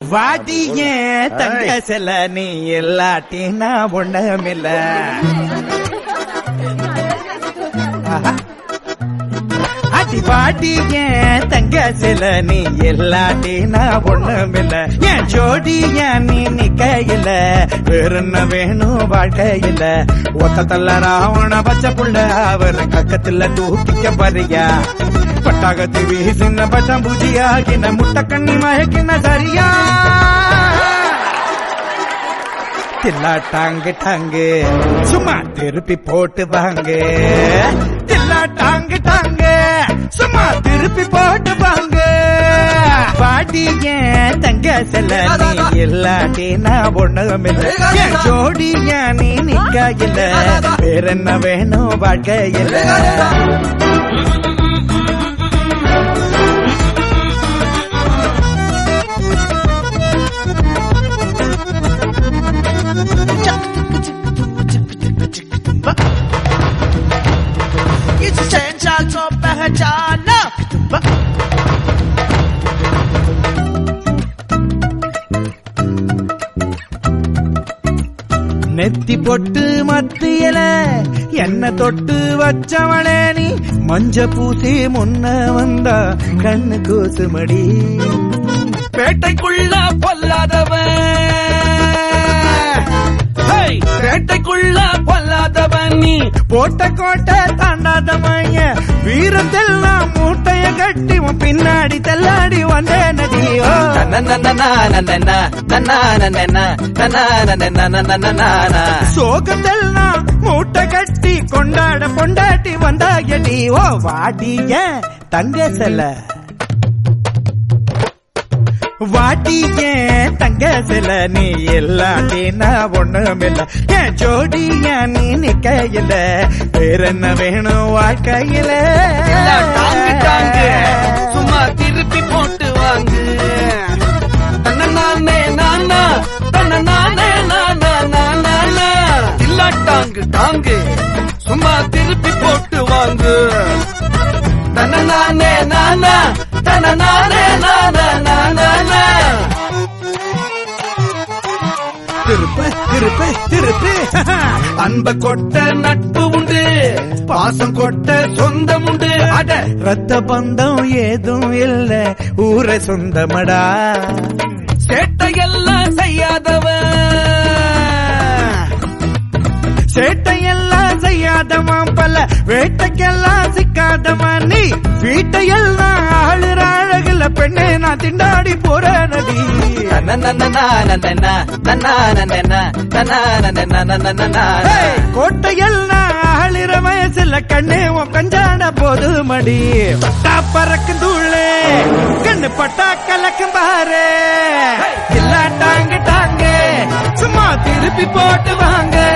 வாடிய தங்க செல்ல நீ இல்லாட்டினா ஒண்ணுமில்ல ஆஹா. அடி வாடிய தங்க சில நீ இல்லாட்டினா ஒண்ணுமில்ல என் ஜோடிய நீ நிக்கையில வேற என்ன வேணும் வாழ்க்கையில ஒத்த தள்ள ராவண பச்சை புள்ள அவர் கக்கத்துல தூக்கிக்க பறியா பட்டாகத்து வீசின பட்டம் பூஜியாகின முட்டை கண்ணி மயக்கின சரியா தில்லா டாங்கு டாங்கு சும்மா திருப்பி போட்டு வாங்க தில்லா டாங்கு டாங்கு சும்மா திருப்பி போட்டு வாங்க பாட்டி ஏன் தங்க செல்ல நீ இல்லாட்டி நான் ஒண்ணுமில்ல என் ஜோடி ஏன் நீ நிக்கையில வேற என்ன வேணும் வாழ்க்கையில 一直成长做白和渣呢。 நெத்தி பொட்டு மத்தியல என்ன தொட்டு வச்சவளே நீ மஞ்ச பூசி முன்ன வந்தா கண்ணு கூசுமடி பேட்டைக்குள்ள பொல்லாதவன் ஹேய், பேட்டைக்குள்ள பொல்லாதவன் நீ போட்ட கோட்டை தாண்டாத மைய வீரத்தெல்லாம் மூட்டைய கட்டி உன் பின்னாடி தெல்லாடி வந்தே நடியோ சோகத்தெல்லாம் மூட்டை கட்டி கொண்டாட பொண்டாட்டி வந்தாயடி ஓ வாடிய தங்க செல்ல வாட்டிய தங்க சில நீ இல்லாட்டினா ஒண்ணுமில்ல என் ஜோடிய நீ நிக்கையில வேற என்ன வேணும் வாழ்க்கையில டாங்கு டாங்கு சும்மா திருப்பி போட்டு வாங்கு தன்னே நானா தன்னே நானா நானா இல்ல டாங்கு டாங்கு சும்மா திருப்பி போட்டு வாங்கு தன்னே நானா தன்னே நானா நானா திருப்பு திருப்பு திருப்பு அன்ப கொட்ட நட்பு உண்டு பாசம் கொட்ட சொந்தம் உண்டு அட ரத்த பந்தம் ஏதும் இல்ல ஊரை சொந்தமடா சேட்டையெல்லாம் செய்யாதவன் சேட்டையெல்லாம் செய்யாதவன் பல வேட்டைக்கெல்லாம் சிக்காதவன் நீ வீட்டையெல்லாம் ஆளுற அழகுல பெண்ணே நான் திண்டாடி போற நடி ஏய், கோட்டையெல்லாம் ஆளுற வயசுல கண்ணே உன் கஞ்சான போது மடி பட்டா பறக்கும் தூளே கண்ணு பட்டா கலக்கும் பாரு இல்ல டாங்க டாங்க சும்மா திருப்பி போட்டு வாங்க